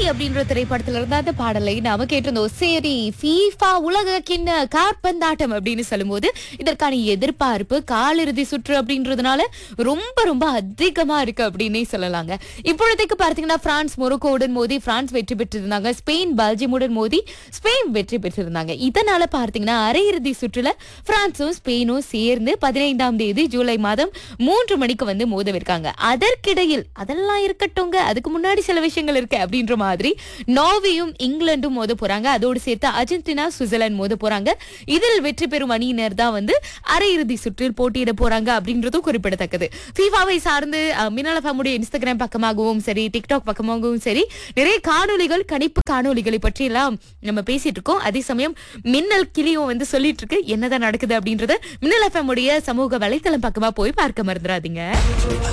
Messi அப்படின்ற திரைப்படத்துல இருந்த அந்த பாடலை நாம கேட்டிருந்தோம் சரி ஃபீஃபா உலக கிண்ண காற்பந்தாட்டம் அப்படின்னு சொல்லும்போது இதற்கான எதிர்பார்ப்பு காலிறுதி சுற்று அப்படின்றதுனால ரொம்ப ரொம்ப அதிகமா இருக்கு அப்படின்னே சொல்லலாங்க இப்பொழுதைக்கு பார்த்தீங்கன்னா பிரான்ஸ் மொரோக்கோவுடன் மோதி பிரான்ஸ் வெற்றி பெற்றிருந்தாங்க ஸ்பெயின் பெல்ஜியமுடன் மோதி ஸ்பெயின் வெற்றி பெற்றிருந்தாங்க இதனால பார்த்தீங்கன்னா அரையிறுதி சுற்றுல பிரான்சும் ஸ்பெயினும் சேர்ந்து பதினைந்தாம் தேதி ஜூலை மாதம் மூன்று மணிக்கு வந்து மோதவிருக்காங்க அதற்கிடையில் அதெல்லாம் இருக்கட்டுங்க அதுக்கு முன்னாடி சில விஷயங்கள் இருக்கு அப்படின்ற மாதிரி நார்வேயும் இங்கிலாந்தும் மோத போறாங்க அதோடு சேர்த்து அர்ஜென்டினா சுவிட்சர்லாந்து மோத போறாங்க இதில் வெற்றி பெறும் அணியினர் தான் வந்து அரையிறுதி சுற்றில் போட்டியிட போறாங்க அப்படின்றதும் குறிப்பிடத்தக்கது ஃபீஃபாவை சார்ந்து அஹ், மின்னல் ஃபேமுடைய இன்ஸ்டாகிராம் பக்கமாகவும் சரி டிக்டாக் பக்கமாகவும் சரி நிறைய காணொளிகள் கணிப்பு காணொளிகளை பற்றி எல்லாம் நம்ம பேசிட்டு இருக்கோம் அதே சமயம் மின்னல் கிளியும் வந்து சொல்லிட்டு இருக்கு என்னதான் நடக்குது அப்படின்றத மின்னல் எஃப்எம் உடைய சமூக வலைத்தளம் பக்கமா போய் பார்க்க மறந்துடாதீங்க